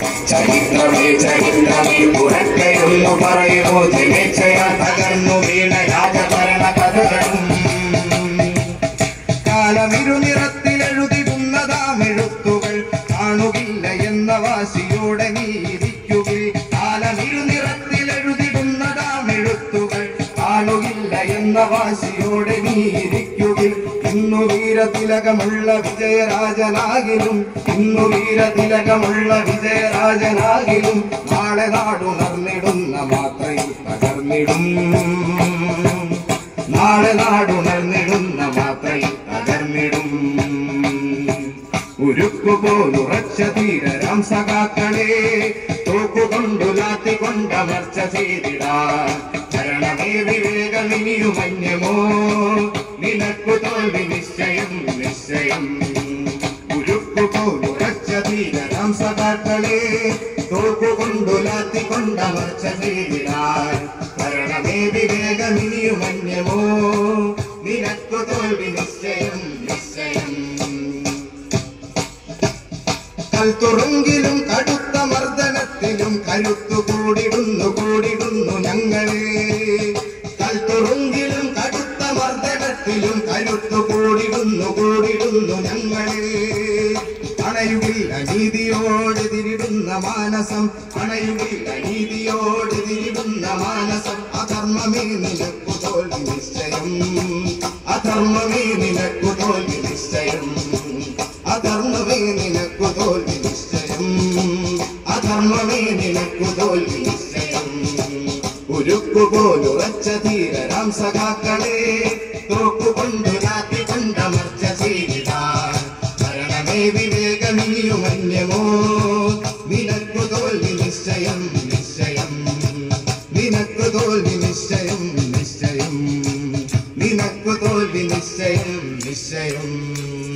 ചരിത്രമേ ചരിത്രമേ ഉറക്കയൊന്നു പറയുമോ ജനിച്ചയാ തകർന്നു വീണ രാജഭരണ കഥകളും കാലമിരുനിറത്തിലെഴുതിടുന്നതാം എഴുത്തുകൾ കാണുകില്ല എന്ന വാശിയോടെ നീ ഇരിക്കുകിൽ കാലമിരുനിറത്തിലെഴുതിടുന്നതാം എഴുത്തുകൾ കാണുകില്ല എന്ന വാശിയോടെ നീ ഇരിക്കുകിൽ ഇന്നു വീരതിലകമുള്ള വിജയരാജനാകിലും ഇന്നു വീരതിലകമുള്ള വിജയരാജനാകിലും നാളെ നാടുണർന്നിടുന്ന മാത്രയിൽ തകർന്നിടും നാളെ നാടുണർന്നിടുന്ന മാത്രയിൽ തകർന്നിടും ഉരുക്കു പോലുറച്ച ധീരരാം സഖാക്കളെ തോക്കുകൊണ്ടു ലാത്തിക്കൊണ്ടമർച്ച ചെയ്തിടാ ഭരണമേ വിവേകമിനിയുമന്യമോ നിനക്കു തോൽവി നിശ്ചയം നിശ്ചയം ഉരുക്കു പോലുറച്ച ധീരരാം സഖാക്കളെ തോക്കുകൊണ്ടു ലാത്തിക്കൊണ്ടമർച്ച ചെയ്തിടാ ഭരണമേ വിവേകമിനിയുമന്യമോ നിനക്കു തോൽവി നിശ്ചയം നിശ്ചയം കൽത്തുറുങ്കിലും കടുത്ത മർദ്ദനത്തിലും കരുത്തു കൂടിടുന്നു കൂടിടുന്നു ഞങ്ങളെ കൽത്തുറുങ്കിലും കടുത്ത മർദ്ദനത്തിലും കരുത്തു കൂടിടുന്നു കൂടിടുന്നു ഞങ്ങളെ അണയുകില്ല നീതിയോട് തിരിടുന്ന മാനസം അണയുകില്ല നീതിയോട് തിരിടുന്ന മാനസം അധർമ്മമേ നിനക്കു തോൽവി നിശ്ചയം അധർമ്മമേ നിനക്കു തോൽവി നിശ്ചയം അധർമ്മമേ നിനക്കു തോൽവി നിശ്ചയം അധർമ്മമേ നിനക്കു തോൽവി നിശ്ചയം ഉരുക്കു പോലുറച്ച ധീരരാം സഖാക്കളെ തോക്കുകൊണ്ടു രാത്തി കൊണ്ടമർച്ച ചെയ്തിടാൻ ഭരണമേ വിവേകമിനിയുമന്യമോ നിനക്കു തോൽവി നിശ്ചയം നിശ്ചയം നിനക്കു തോൽവി നിശ്ചയം നിശ്ചയം നിനക്കു തോൽവി നിശ്ചയം നിശ്ചയം